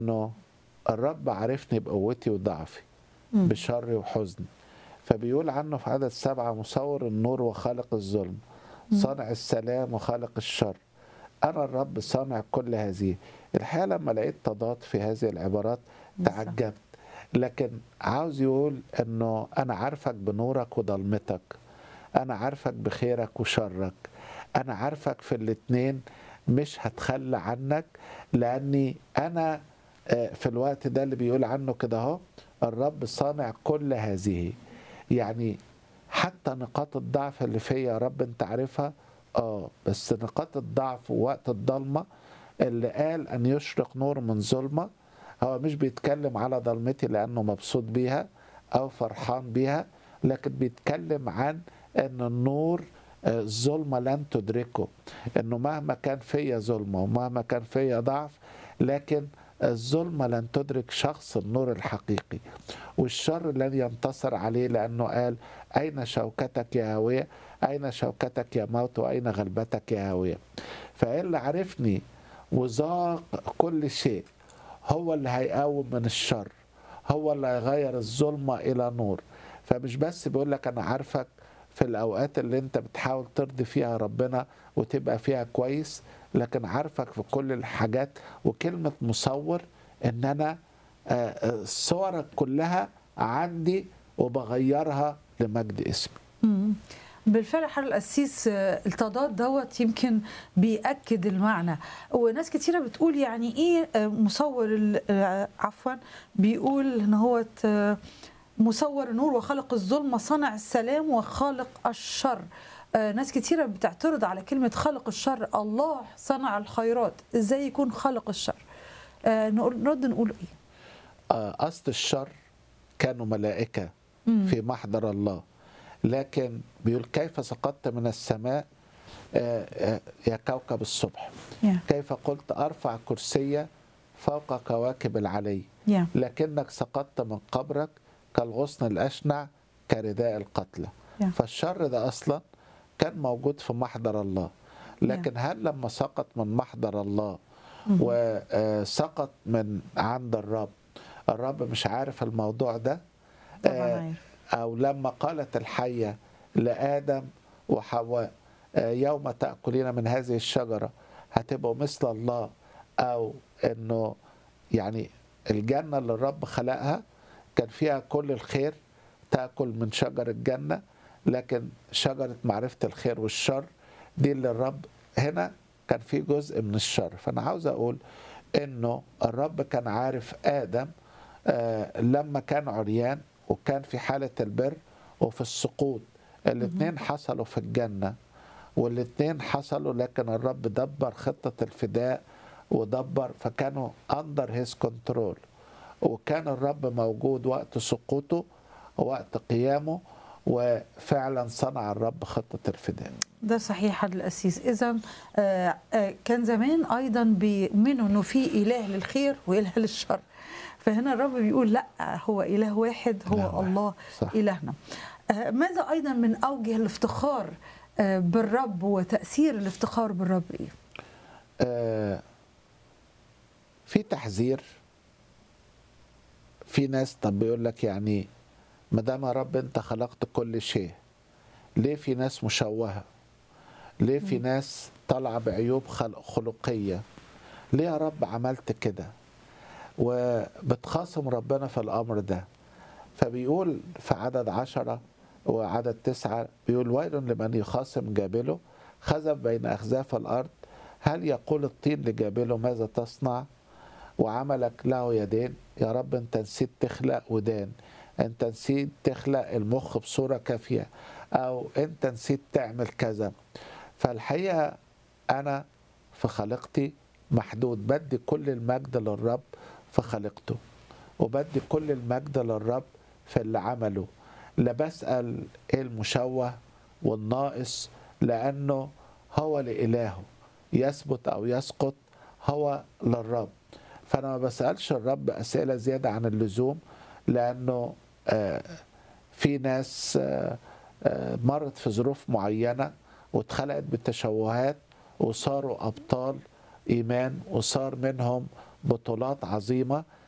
انه الرب عرفني بقوتي وضعفي مم. بشري وحزني فبيقول عنه في عدد سبعة مصور النور وخالق الظلم صانع السلام وخالق الشر أنا الرب صانع كل هذه الحقيقة لما لقيت تضاد في هذه العبارات تعجبت لكن عاوز يقول انه انا عارفك بنورك وضلمتك انا عارفك بخيرك وشرك انا عارفك في الاتنين مش هتخلى عنك لاني انا آه، في الوقت ده اللي بيقول عنه كده اهو الرب صانع كل هذه يعني حتى نقاط الضعف اللي فيا يا رب انت عارفها اه بس نقاط الضعف ووقت الضلمه اللي قال ان يشرق نور من ظلمه هو مش بيتكلم على ضلمتي لانه مبسوط بيها او فرحان بيها لكن بيتكلم عن ان النور آه، الظلمه لن تدركه انه مهما كان فيا ظلمه ومهما كان فيا ضعف لكن الظلمه لن تدرك شخص النور الحقيقي والشر لن ينتصر عليه لانه قال اين شوكتك يا هاويه اين شوكتك يا موت واين غلبتك يا هاويه فاللي عرفني وذاق كل شيء هو اللي هيقاوم من الشر هو اللي هيغير الظلمة إلى نور فمش بس بيقول لك أنا عارفك في الأوقات اللي أنت بتحاول ترضي فيها ربنا وتبقى فيها كويس لكن عارفك في كل الحاجات وكلمة مصور إن أنا آه، آه، صورك كلها عندي وبغيرها لمجد اسمي مم. بالفعل حر القسيس آه، التضاد دوت يمكن بيأكد المعنى وناس كتيرة بتقول يعني ايه آه، مصور ال- آه، عفوا بيقول ان هو ت- مصور النور وخلق الظلمة صنع السلام وخالق الشر آه، ناس كتيرة بتعترض على كلمة خلق الشر الله صنع الخيرات ازاي يكون خلق الشر آه، نقول- نرد نقول ايه آه، قصد الشر كانوا ملائكة مم. في محضر الله لكن بيقول كيف سقطت من السماء آه، آه، يا كوكب الصبح يا كيف قلت أرفع كرسي فوق كواكب العلي يا لكنك سقطت من قبرك كالغصن الأشنع كرداء القتلى يا. فالشر ده أصلا كان موجود في محضر الله لكن هل لما سقط من محضر الله وسقط من عند الرب الرب مش عارف الموضوع ده طبعا آه، عارف أو لما قالت الحية لآدم وحواء آه، يوم تأكلين من هذه الشجرة هتبقوا مثل الله أو إنه يعني الجنة اللي الرب خلقها كان فيها كل الخير تأكل من شجر الجنة لكن شجرة معرفة الخير والشر دي اللي الرب هنا كان في جزء من الشر فأنا عاوز أقول إنه الرب كان عارف آدم آه، لما كان عريان وكان في حالة البر وفي السقوط الاثنين حصلوا في الجنة والاثنين حصلوا لكن الرب دبر خطة الفداء ودبر فكانوا under his control وكان الرب موجود وقت سقوطه ووقت قيامه وفعلا صنع الرب خطة الفداء ده صحيح حد الأسيس إذا آه، آه، كان زمان أيضا بيؤمنوا إنه في إله للخير وإله للشر فهنا الرب بيقول لا هو إله واحد هو إله واحد. الله صح. إلهنا آه، ماذا أيضا من أوجه الافتخار آه، بالرب وتأثير الافتخار بالرب إيه؟ آه، في تحذير في ناس طب بيقول لك يعني ما دام يا رب انت خلقت كل شيء ليه في ناس مشوهه ليه في ناس طالعه بعيوب خلق خلقيه ليه يا رب عملت كده وبتخاصم ربنا في الامر ده فبيقول في عدد عشرة وعدد تسعة بيقول ويل لمن يخاصم جابله خزف بين أخزاف الأرض هل يقول الطين لجابله ماذا تصنع وعملك له يدين يا رب انت نسيت تخلق ودان انت نسيت تخلق المخ بصورة كافية او انت نسيت تعمل كذا فالحقيقة انا في خلقتي محدود بدي كل المجد للرب في خلقته وبدي كل المجد للرب في اللي عمله لا بسأل ايه المشوه والناقص لأنه هو لإلهه يثبت أو يسقط هو للرب فأنا ما بسألش الرب أسئلة زيادة عن اللزوم لأنه آه، في ناس آه، آه، مرت في ظروف معينة واتخلقت بالتشوهات وصاروا أبطال إيمان وصار منهم بطولات عظيمه